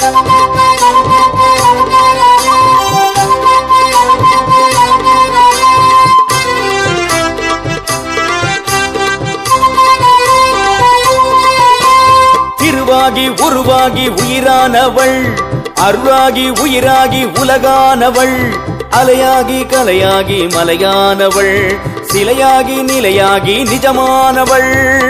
திருவாகி உருவாகி உயிரானவள் அருளாகி உயிராகி உலகானவள் அலையாகி கலையாகி மலையானவள் சிலையாகி நிலையாகி நிஜமானவள்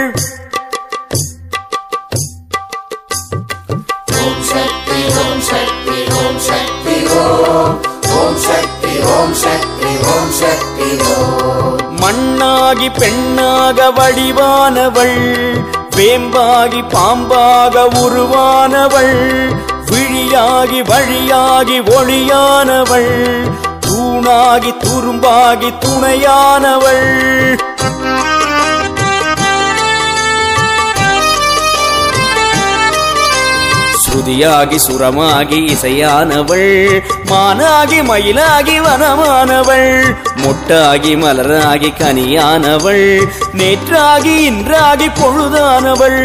ஓம் சக்தி ஓம் சக்தி ஓம் சக்தி ஓம் ஓம் சக்தி ஓம் சக்தி ஓம் சக்தி ஓம் மண்ணாகி பெண்ணாக வடிவானவள் வேம்பாகி பாம்பாக உருவானவள் விழியாகி வழியாகி ஒளியானவள் தூணாகி துரும்பாகி துணையானவள் ஸ்ருதியாகி சுரமாகி இசையானவள் மானாகி மயிலாகி வனமானவள் மொட்டாகி மலராகி கனியானவள் நேற்றாகி இன்றாகி பொழுதானவள்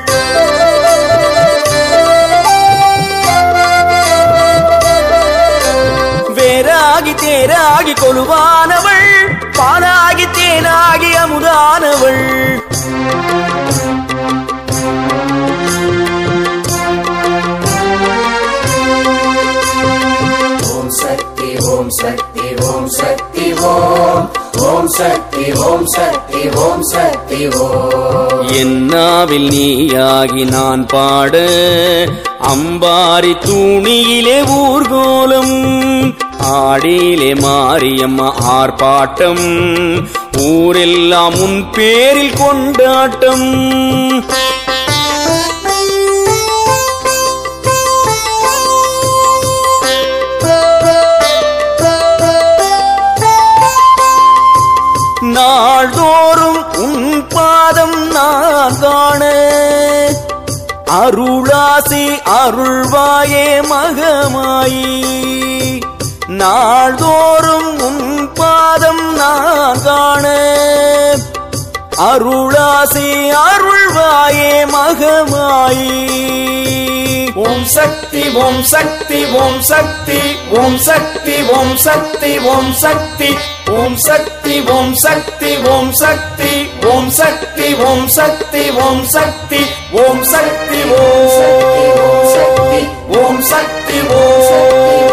வேராகி தேராகி கொலுவானவள் பாலாகி தேனாகி அமுதானவள் ஓம் சக்தி ஓம் சக்தி ஓம் சக்தி ஓம் ஓம் சக்தி ஓம் சக்தி ஓம் சக்தி ஓம் என்னாவில் நீயாகி நான் பாட அம்பாரி தூணியிலே ஊர்கோலம் ஆடியிலே மாரியம்மா ஆர்ப்பாட்டம் ஊரெல்லாம் உன் பேரில் கொண்டாட்டம் நாள்தோறும் உன் பாதம் நான் காண அருளாசி அருள்வாயே மகமாயி நாள்தோறும் உன் பாதம் நான் காண அருளாசி அருள்வாயே மகமாயி ஓம் சக்தி ஓம் சக்தி ஓம் சக்தி ஓம் சக்தி ஓம் சக்தி ஓம் சக்தி ஓம் சக்தி ஓம் சக்தி ஓம் சக்தி ஓம் சக்தி ஓம் சக்தி ஓம் சக்தி ஓம் சக்தி ஓம் சக்தி ஓம் சக்தி ஓம் சக்தி சக்தி ஓம்